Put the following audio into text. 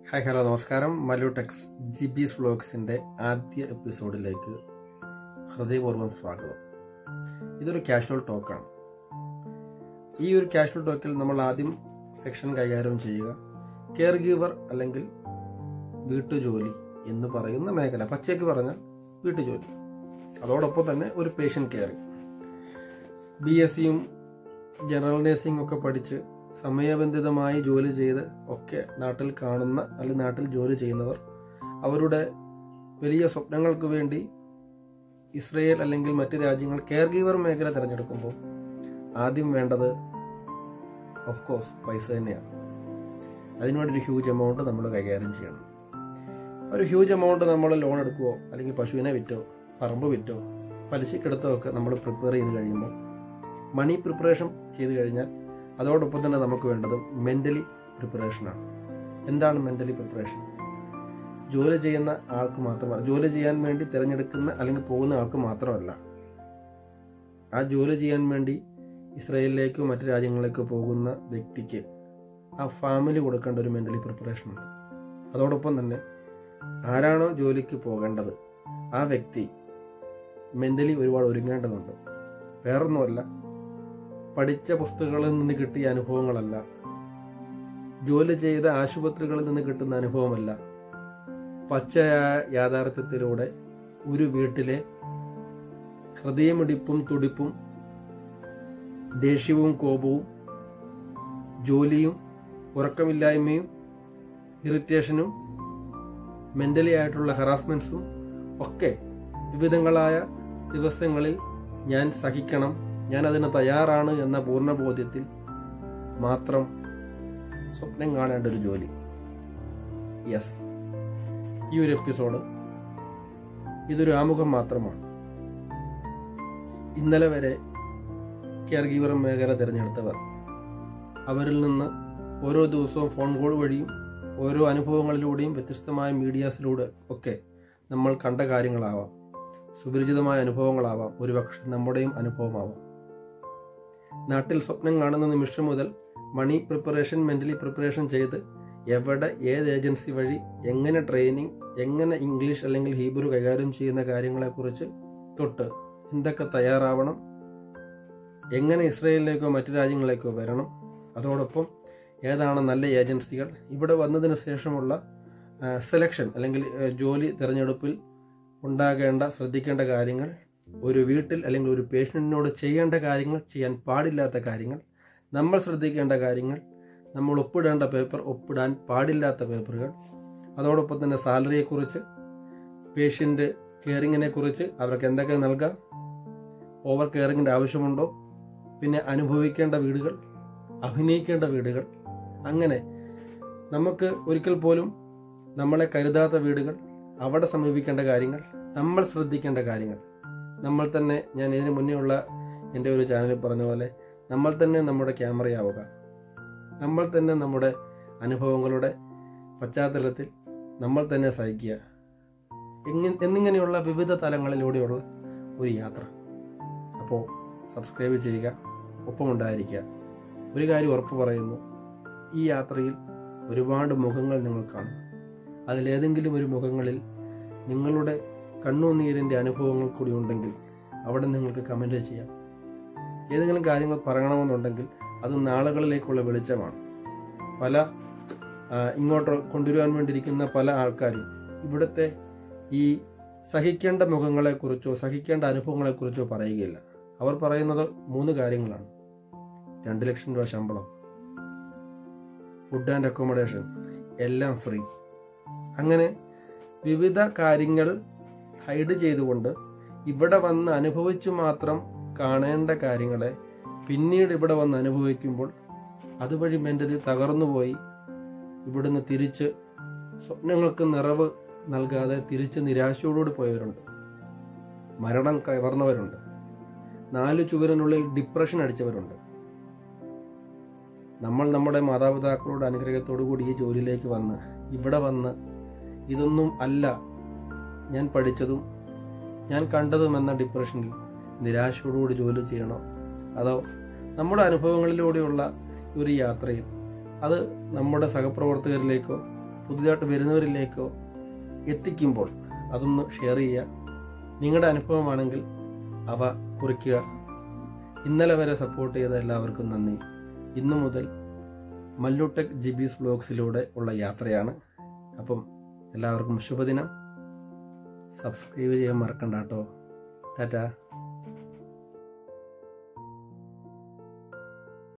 hi hello നമസ്കാരം മലുടെക്സ് G ബീസ് വ്ലോഗ്സിന്റെ ആദ്യ എപ്പിസോഡിലേക്ക് ഹൃദയപൂർവ്വം സ്വാഗതം ഇതൊരു കാഷ്വൽ ടോക്കാണ് ഈ ഒരു കാഷ്വൽ ടോക്കിൽ നമ്മൾ ആദ്യം സെക്ഷൻ കൈകാര്യം ചെയ്യുക കെയർ ഗീവർ അല്ലെങ്കിൽ വീട്ടുജോലി എന്ന് പറയുന്ന മേഖല പച്ചയ്ക്ക് പറഞ്ഞാൽ വീട്ടുജോലി അതോടൊപ്പം തന്നെ ഒരു പേഷ്യൻ കെയറിംഗ് ബി എസ് സിയും ജനറൽ നഴ്സിംഗ് ഒക്കെ പഠിച്ച് സമയബന്ധിതമായി ജോലി ചെയ്ത് ഒക്കെ നാട്ടിൽ കാണുന്ന അല്ലെങ്കിൽ നാട്ടിൽ ജോലി ചെയ്യുന്നവർ അവരുടെ വലിയ സ്വപ്നങ്ങൾക്ക് വേണ്ടി ഇസ്രയേൽ അല്ലെങ്കിൽ മറ്റ് രാജ്യങ്ങൾ കെയർ ഗീവർ മേഖല തിരഞ്ഞെടുക്കുമ്പോൾ ആദ്യം വേണ്ടത് ഓഫ് കോഴ്സ് പൈസ തന്നെയാണ് അതിനുവേണ്ടി ഒരു ഹ്യൂജ് എമൗണ്ട് നമ്മൾ കൈകാര്യം ചെയ്യണം ഒരു ഹ്യൂജ് എമൗണ്ട് നമ്മൾ ലോൺ എടുക്കുവോ അല്ലെങ്കിൽ പശുവിനെ വിറ്റോ പറമ്പ് വിറ്റോ പലിശക്കെടുത്തോ ഒക്കെ നമ്മൾ പ്രിപ്പയർ ചെയ്ത് കഴിയുമ്പോൾ മണി പ്രിപ്പറേഷൻ ചെയ്ത് കഴിഞ്ഞാൽ അതോടൊപ്പം തന്നെ നമുക്ക് വേണ്ടത് മെൻ്റലി പ്രിപ്പറേഷനാണ് എന്താണ് മെൻ്റലി പ്രിപ്പറേഷൻ ജോലി ചെയ്യുന്ന ആൾക്ക് മാത്രമല്ല ജോലി ചെയ്യാൻ വേണ്ടി തിരഞ്ഞെടുക്കുന്ന അല്ലെങ്കിൽ പോകുന്ന ആൾക്ക് മാത്രമല്ല ആ ജോലി ചെയ്യാൻ വേണ്ടി ഇസ്രയേലിലേക്കോ മറ്റു രാജ്യങ്ങളിലേക്കോ പോകുന്ന വ്യക്തിക്ക് ആ ഫാമിലി കൊടുക്കേണ്ട ഒരു മെൻ്റലി പ്രിപ്പറേഷൻ ഉണ്ട് അതോടൊപ്പം തന്നെ ആരാണോ ജോലിക്ക് പോകേണ്ടത് ആ വ്യക്തി മെൻ്റലി ഒരുപാട് ഒരുങ്ങേണ്ടതുണ്ട് വേറൊന്നുമല്ല പഠിച്ച പുസ്തകങ്ങളിൽ നിന്ന് കിട്ടിയ അനുഭവങ്ങളല്ല ജോലി ചെയ്ത ആശുപത്രികളിൽ നിന്ന് കിട്ടുന്ന അനുഭവമല്ല പച്ചയായ യാഥാർത്ഥ്യത്തിലൂടെ ഒരു വീട്ടിലെ ഹൃദയമിടിപ്പും തുടിപ്പും ദേഷ്യവും കോപവും ജോലിയും ഉറക്കമില്ലായ്മയും ഇറിറ്റേഷനും മെൻ്റലി ആയിട്ടുള്ള ഹറാസ്മെൻസും ഒക്കെ വിവിധങ്ങളായ ദിവസങ്ങളിൽ ഞാൻ സഹിക്കണം ഞാൻ അതിന് തയ്യാറാണ് എന്ന പൂർണ്ണബോധ്യത്തിൽ മാത്രം സ്വപ്നം കാണേണ്ട ഒരു ജോലി യെസ് ഈ ഒരു എപ്പിസോഡ് ഇതൊരു ആമുഖം മാത്രമാണ് ഇന്നലെ വരെ കെയർ ഗീവർ മേഖല തിരഞ്ഞെടുത്തവർ അവരിൽ നിന്ന് ഓരോ ദിവസവും ഫോൺ കോൾ വഴിയും ഓരോ അനുഭവങ്ങളിലൂടെയും വ്യത്യസ്തമായ മീഡിയാസിലൂടെ ഒക്കെ നമ്മൾ കണ്ട കാര്യങ്ങളാവാം സുപരിചിതമായ അനുഭവങ്ങളാവാം ഒരുപക്ഷെ നമ്മുടെയും അനുഭവമാവാം നാട്ടിൽ സ്വപ്നം കാണുന്ന നിമിഷം മുതൽ മണി പ്രിപ്പറേഷൻ മെൻ്റലി പ്രിപ്പറേഷൻ ചെയ്ത് എവിടെ ഏത് ഏജൻസി വഴി എങ്ങനെ ട്രെയിനിങ് എങ്ങനെ ഇംഗ്ലീഷ് അല്ലെങ്കിൽ ഹീബ്രു കൈകാര്യം ചെയ്യുന്ന കാര്യങ്ങളെക്കുറിച്ച് തൊട്ട് എന്തൊക്കെ തയ്യാറാവണം എങ്ങനെ ഇസ്രയേലിലേക്കോ മറ്റു രാജ്യങ്ങളിലേക്കോ വരണം അതോടൊപ്പം ഏതാണ് നല്ല ഏജൻസികൾ ഇവിടെ വന്നതിന് ശേഷമുള്ള സെലക്ഷൻ അല്ലെങ്കിൽ ജോലി തിരഞ്ഞെടുപ്പിൽ ഉണ്ടാകേണ്ട ശ്രദ്ധിക്കേണ്ട കാര്യങ്ങൾ ഒരു വീട്ടിൽ അല്ലെങ്കിൽ ഒരു പേഷ്യൻറ്റിനോട് ചെയ്യേണ്ട കാര്യങ്ങൾ ചെയ്യാൻ പാടില്ലാത്ത കാര്യങ്ങൾ നമ്മൾ ശ്രദ്ധിക്കേണ്ട കാര്യങ്ങൾ നമ്മൾ ഒപ്പിടേണ്ട പേപ്പർ ഒപ്പിടാൻ പാടില്ലാത്ത പേപ്പറുകൾ അതോടൊപ്പം തന്നെ സാലറിയെക്കുറിച്ച് പേഷ്യൻ്റ് കെയറിങ്ങിനെ കുറിച്ച് അവർക്ക് എന്തൊക്കെ നൽകാം ഓവർ കെയറിങ്ങിൻ്റെ ആവശ്യമുണ്ടോ പിന്നെ അനുഭവിക്കേണ്ട വീടുകൾ അഭിനയിക്കേണ്ട വീടുകൾ അങ്ങനെ നമുക്ക് ഒരിക്കൽ പോലും നമ്മളെ കരുതാത്ത വീടുകൾ അവിടെ സമീപിക്കേണ്ട കാര്യങ്ങൾ നമ്മൾ ശ്രദ്ധിക്കേണ്ട കാര്യങ്ങൾ നമ്മൾ തന്നെ ഞാൻ ഇതിനു മുന്നേ ഉള്ള എൻ്റെ ഒരു ചാനലിൽ പറഞ്ഞ പോലെ നമ്മൾ തന്നെ നമ്മുടെ ക്യാമറയാവുക നമ്മൾ തന്നെ നമ്മുടെ അനുഭവങ്ങളുടെ പശ്ചാത്തലത്തിൽ നമ്മൾ തന്നെ സഹിക്കുക എന്നിങ്ങനെയുള്ള വിവിധ തലങ്ങളിലൂടെയുള്ള ഒരു യാത്ര അപ്പോൾ സബ്സ്ക്രൈബ് ചെയ്യുക ഒപ്പമുണ്ടായിരിക്കുക ഒരു കാര്യം ഉറപ്പ് പറയുന്നു ഈ യാത്രയിൽ ഒരുപാട് മുഖങ്ങൾ നിങ്ങൾ കാണും അതിലേതെങ്കിലും ഒരു മുഖങ്ങളിൽ നിങ്ങളുടെ കണ്ണുനീരിൻ്റെ അനുഭവങ്ങൾ കൂടി ഉണ്ടെങ്കിൽ അവിടെ നിങ്ങൾക്ക് കമൻറ്റ് ചെയ്യാം ഏതെങ്കിലും കാര്യങ്ങൾ പറയണമെന്നുണ്ടെങ്കിൽ അത് നാളുകളിലേക്കുള്ള വെളിച്ചമാണ് പല ഇങ്ങോട്ട് കൊണ്ടുവരുവാൻ വേണ്ടിയിരിക്കുന്ന പല ആൾക്കാരും ഇവിടുത്തെ ഈ സഹിക്കേണ്ട മുഖങ്ങളെക്കുറിച്ചോ സഹിക്കേണ്ട അനുഭവങ്ങളെക്കുറിച്ചോ പറയുകയില്ല അവർ പറയുന്നത് മൂന്ന് കാര്യങ്ങളാണ് രണ്ട് ലക്ഷം രൂപ ശമ്പളം ഫുഡ് ആൻഡ് അക്കോമഡേഷൻ എല്ലാം ഫ്രീ അങ്ങനെ വിവിധ കാര്യങ്ങൾ ഹൈഡ് ചെയ്തുകൊണ്ട് ഇവിടെ വന്ന് അനുഭവിച്ചു മാത്രം കാണേണ്ട കാര്യങ്ങളെ പിന്നീട് ഇവിടെ വന്ന് അനുഭവിക്കുമ്പോൾ അതുവഴി മെൻ്റലി തകർന്നുപോയി ഇവിടുന്ന് തിരിച്ച് സ്വപ്നങ്ങൾക്ക് നിറവ് നൽകാതെ തിരിച്ച് നിരാശയോടുകൂടി പോയവരുണ്ട് മരണം കവർന്നവരുണ്ട് നാല് ചുവരിനുള്ളിൽ ഡിപ്രഷൻ അടിച്ചവരുണ്ട് നമ്മൾ നമ്മുടെ മാതാപിതാക്കളുടെ അനുഗ്രഹത്തോടു കൂടി ഈ ജോലിയിലേക്ക് വന്ന് ഇവിടെ വന്ന് ഇതൊന്നും അല്ല ഞാൻ പഠിച്ചതും ഞാൻ കണ്ടതും എന്ന ഡിപ്രഷനിൽ നിരാശയോടുകൂടി ജോലി ചെയ്യണോ അതോ നമ്മുടെ അനുഭവങ്ങളിലൂടെയുള്ള ഒരു യാത്രയിൽ അത് നമ്മുടെ സഹപ്രവർത്തകരിലേക്കോ പുതിയതായിട്ട് വരുന്നവരിലേക്കോ എത്തിക്കുമ്പോൾ അതൊന്ന് ഷെയർ ചെയ്യുക നിങ്ങളുടെ അനുഭവമാണെങ്കിൽ അവ കുറിക്കുക ഇന്നലെ വരെ സപ്പോർട്ട് ചെയ്ത എല്ലാവർക്കും നന്ദി ഇന്നു മുതൽ മല്ലുടെക് ജിബീസ് വ്ലോഗ്സിലൂടെ ഉള്ള യാത്രയാണ് അപ്പം എല്ലാവർക്കും ശുഭദിനം സബ്സ്ക്രൈബ് ചെയ്യാൻ മറക്കണ്ട കേട്ടോ ടാറ്റാ